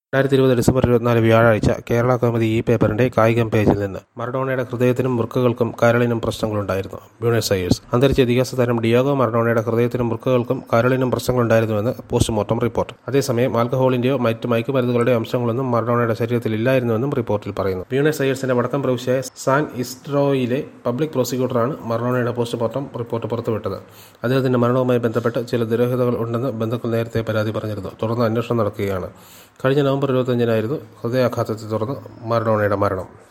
രണ്ടായിരത്തി ഇരുപത് ഡിസംബർ ഇരുപത്തിനാല് വ്യാഴാഴ്ച കേരള കൗമുദി ഈ പേപ്പറിന്റെ കായികം പേജിൽ നിന്ന് മറഡോണയുടെ ഹൃദയത്തിനും വൃക്കകൾക്കും കരളിനും പ്രശ്നങ്ങളുണ്ടായിരുന്നു ബ്യൂണസ് അയേഴ്സ് അന്തരിച്ച ഇതിഹാസ താരം ഡിയാഗോ മറഡോണയുടെ ഹൃദയത്തിനും വൃക്കകൾക്കും കരളിനും പ്രശ്നങ്ങളുണ്ടായിരുന്നുവെന്ന് പോസ്റ്റ്മോർട്ടം റിപ്പോർട്ട് അതേസമയം ആൽക്കഹോളിന്റെയോ മറ്റ് മയക്കുമരുന്നുകളുടെ അംശങ്ങളൊന്നും മറഡോണയുടെ ശരീരത്തിൽ ഇല്ലായിരുന്നുവെന്നും റിപ്പോർട്ടിൽ പറയുന്നു ബ്യൂണസ് അയേഴ്സിന്റെ വടക്കം പ്രവിശ്യയായ സാൻ ഇസ്ട്രോയിലെ പബ്ലിക് പ്രോസിക്യൂട്ടറാണ് മറഡോണയുടെ പോസ്റ്റ്മോർട്ടം റിപ്പോർട്ട് പുറത്തുവിട്ടത് അദ്ദേഹത്തിന്റെ മരണവുമായി ബന്ധപ്പെട്ട് ചില ദുരൂഹതകൾ ഉണ്ടെന്ന് ബന്ധുക്കൾ നേരത്തെ പരാതി പറഞ്ഞിരുന്നു തുടർന്ന് അന്വേഷണം നടക്കുകയാണ് കഴിഞ്ഞ നവംബർ ഇരുപത്തിയഞ്ചിനായിരുന്നു ഹൃദയാഘാതത്തെ തുടർന്ന് മറഡോണയുടെ മരണം